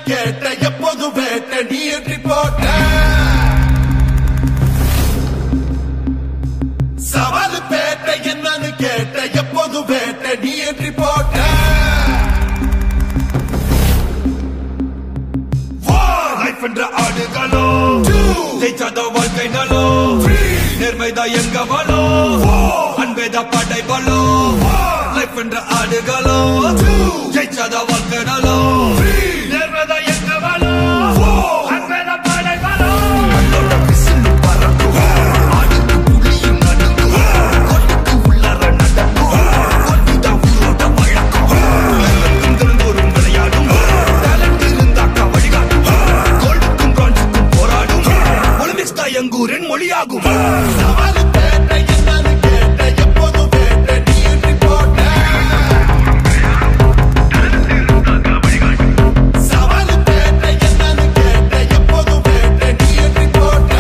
கேட்ட எப்போதும் வேட்ட நீ என்றி போட்ட சவால் பேட்ட என்னன்னு கேட்ட எப்போதும் வேட்ட நீ என்றி போட்ட லைஃப் என்ற ஆடுகளோ ஜெயிச்சாத வாழ்க்கை நலோ நேர்மைதான் எங்க வளோ அன்பேதான் படை பலோ லைஃப் என்ற ஆடுகளோ ஜெயிச்சாத வாழ்க்கை நலோ நேர்மைதான் எங்க வளோ அன்பேதான் படை பலோ கண்ணோட விசிலு பறக்கும் ஆடுக்கு புலியும் நடுங்கும் கொட்டுக்கு உள்ளார நடக்கும் கொட்டுதான் உயிரோட வழக்கம் எல்லாருக்கும் திறந்தோறும் விளையாடும் டேலண்ட் இருந்தாக்கா வழிகாட்டும் கோல்டுக்கும் பிரான்ஸுக்கும் போராடும் ஒலிம்பிக்ஸ் தான் எங்கூரின் மொழியாகும் சவால் பேட்ட என்னன்னு கேட்ட எப்போதும் வேட்ட நீ என்றி போட்ட சவால் பேட்ட என்னன்னு கேட்ட எப்போதும் வேட்ட நீ என்றி போட்ட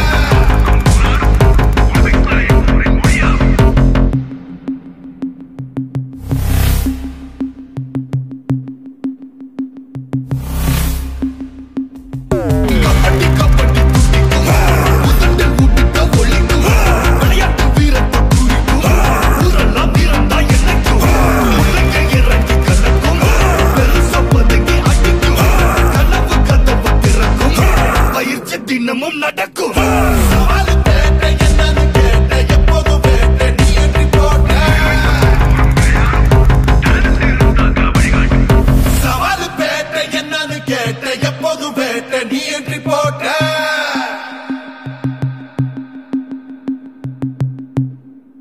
கபடி கபடி துடிக்கும் உதட்டல் ஊட்டிட்ட ஒளிக்கும் விளையாட்டு வீரத்தை குறிக்கும் ஊரெல்லாம் வீரம் தான் என்னைக்கும் உலகை இறங்கி கலக்கும் பெருசா பதுங்கி அடிக்கும் கனவு கதவு திறக்கும் பயிற்சி தினமும் நடக்கும் சவால் பேட்ட என்னன்னு கேட்ட எப்போதும் வேட்ட நீ என்றி போட்ட சவால் பேட்ட என்னன்னு கேட்ட எப்போதும் வேட்ட நீ என்றி போட்ட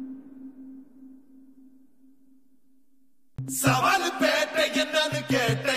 சவால் பேட்ட என்னன்னு கேட்ட